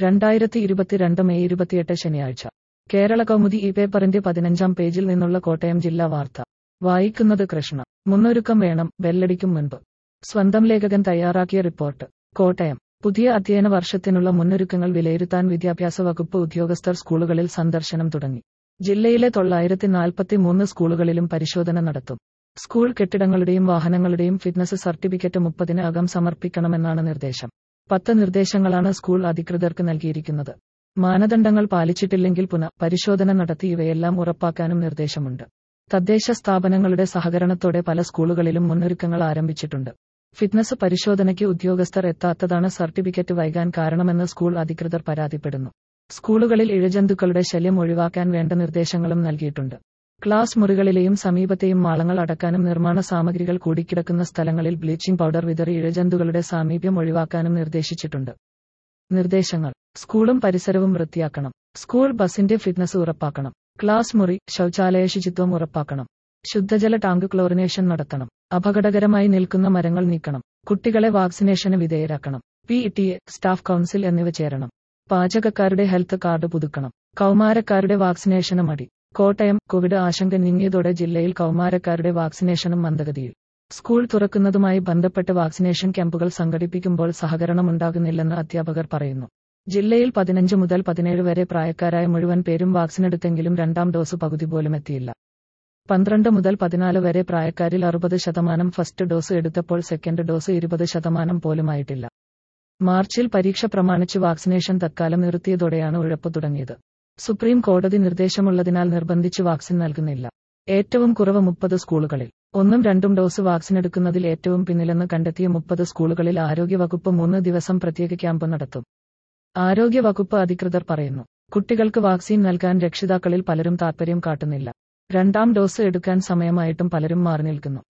രണ്ടായിരത്തി ഇരുപത്തിരണ്ട് മെയ് ഇരുപത്തിയെട്ട് ശനിയാഴ്ച കേരള കൗമുദി ഈ പേപ്പറിന്റെ പതിനഞ്ചാം പേജിൽ നിന്നുള്ള കോട്ടയം ജില്ലാ വാർത്ത വായിക്കുന്നത് കൃഷ്ണ മുന്നൊരുക്കം വേണം ബെല്ലടിക്കും മുൻപ് സ്വന്തം ലേഖകൻ തയ്യാറാക്കിയ റിപ്പോർട്ട് കോട്ടയം പുതിയ അധ്യയന വർഷത്തിനുള്ള മുന്നൊരുക്കങ്ങൾ വിലയിരുത്താൻ വിദ്യാഭ്യാസ വകുപ്പ് ഉദ്യോഗസ്ഥർ സ്കൂളുകളിൽ സന്ദർശനം തുടങ്ങി ജില്ലയിലെ തൊള്ളായിരത്തി നാൽപ്പത്തി മൂന്ന് സ്കൂളുകളിലും പരിശോധന നടത്തും സ്കൂൾ കെട്ടിടങ്ങളുടെയും വാഹനങ്ങളുടെയും ഫിറ്റ്നസ് സർട്ടിഫിക്കറ്റ് മുപ്പതിന് അകം സമർപ്പിക്കണമെന്നാണ് നിർദ്ദേശം പത്ത് നിർദ്ദേശങ്ങളാണ് സ്കൂൾ അധികൃതർക്ക് നൽകിയിരിക്കുന്നത് മാനദണ്ഡങ്ങൾ പാലിച്ചിട്ടില്ലെങ്കിൽ പുനഃ പരിശോധന നടത്തി ഇവയെല്ലാം ഉറപ്പാക്കാനും നിർദ്ദേശമുണ്ട് തദ്ദേശ സ്ഥാപനങ്ങളുടെ സഹകരണത്തോടെ പല സ്കൂളുകളിലും മുന്നൊരുക്കങ്ങൾ ആരംഭിച്ചിട്ടുണ്ട് ഫിറ്റ്നസ് പരിശോധനയ്ക്ക് ഉദ്യോഗസ്ഥർ എത്താത്തതാണ് സർട്ടിഫിക്കറ്റ് വൈകാൻ കാരണമെന്ന് സ്കൂൾ അധികൃതർ പരാതിപ്പെടുന്നു സ്കൂളുകളിൽ ഇഴജന്തുക്കളുടെ ശല്യം ഒഴിവാക്കാൻ വേണ്ട നിർദ്ദേശങ്ങളും നൽകിയിട്ടുണ്ട് ക്ലാസ് മുറികളിലെയും സമീപത്തെയും മാളങ്ങൾ അടക്കാനും നിർമ്മാണ സാമഗ്രികൾ കൂടിക്കിടക്കുന്ന സ്ഥലങ്ങളിൽ ബ്ലീച്ചിംഗ് പൗഡർ വിതറി ഇഴജന്തുക്കളുടെ സാമീപ്യം ഒഴിവാക്കാനും നിർദ്ദേശിച്ചിട്ടുണ്ട് നിർദ്ദേശങ്ങൾ സ്കൂളും പരിസരവും വൃത്തിയാക്കണം സ്കൂൾ ബസിന്റെ ഫിറ്റ്നസ് ഉറപ്പാക്കണം ക്ലാസ് മുറി ശൗചാലയ ശുചിത്വം ഉറപ്പാക്കണം ശുദ്ധജല ടാങ്ക് ക്ലോറിനേഷൻ നടത്തണം അപകടകരമായി നിൽക്കുന്ന മരങ്ങൾ നീക്കണം കുട്ടികളെ വാക്സിനേഷന് വിധേയരാക്കണം P T A staff council എന്നിവ ചേരണം പാചകക്കാരുടെ ഹെൽത്ത് കാർഡ് പുതുക്കണം കൗമാരക്കാരുടെ വാക്സിനേഷന് മടി കോട്ടയം കോവിഡ് ആശങ്ക നീങ്ങിയതോടെ ജില്ലയിൽ കൗമാരക്കാരുടെ വാക്സിനേഷനും മന്ദഗതിയിൽ സ്കൂൾ തുറക്കുന്നതുമായി ബന്ധപ്പെട്ട് വാക്സിനേഷൻ ക്യാമ്പുകൾ സംഘടിപ്പിക്കുമ്പോൾ സഹകരണമുണ്ടാകുന്നില്ലെന്ന് അധ്യാപകർ പറയുന്നു ജില്ലയിൽ പതിനഞ്ച് മുതൽ പതിനേഴ് വരെ പ്രായക്കാരായ മുഴുവൻ പേരും വാക്സിനെടുത്തെങ്കിലും രണ്ടാം ഡോസ് പകുതി പോലും എത്തിയില്ല പന്ത്രണ്ട് മുതൽ പതിനാല് വരെ പ്രായക്കാരിൽ അറുപത് ശതമാനം ഫസ്റ്റ് ഡോസ് എടുത്തപ്പോൾ സെക്കൻഡ് ഡോസ് ഇരുപത് ശതമാനം പോലുമായിട്ടില്ല മാർച്ചിൽ പരീക്ഷ പ്രമാണിച്ച് വാക്സിനേഷൻ തത്കാലം നിർത്തിയതോടെയാണ് ഉഴപ്പ് തുടങ്ങിയത് സുപ്രീം കോടതി നിർദ്ദേശമുള്ളതിനാൽ നിർബന്ധിച്ച് വാക്സിൻ നൽകുന്നില്ല ഏറ്റവും കുറവ് മുപ്പത് സ്കൂളുകളിൽ ഒന്നും രണ്ടും ഡോസ് വാക്സിൻ എടുക്കുന്നതിൽ ഏറ്റവും പിന്നിലെന്ന് കണ്ടെത്തിയ മുപ്പത് സ്കൂളുകളിൽ ആരോഗ്യവകുപ്പ് മൂന്ന് ദിവസം പ്രത്യേക ക്യാമ്പ് നടത്തും ആരോഗ്യവകുപ്പ് അധികൃതർ പറയുന്നു കുട്ടികൾക്ക് വാക്സിൻ നൽകാൻ രക്ഷിതാക്കളിൽ പലരും താൽപര്യം കാട്ടുന്നില്ല രണ്ടാം ഡോസ് എടുക്കാൻ സമയമായിട്ടും പലരും മാറി നിൽക്കുന്നു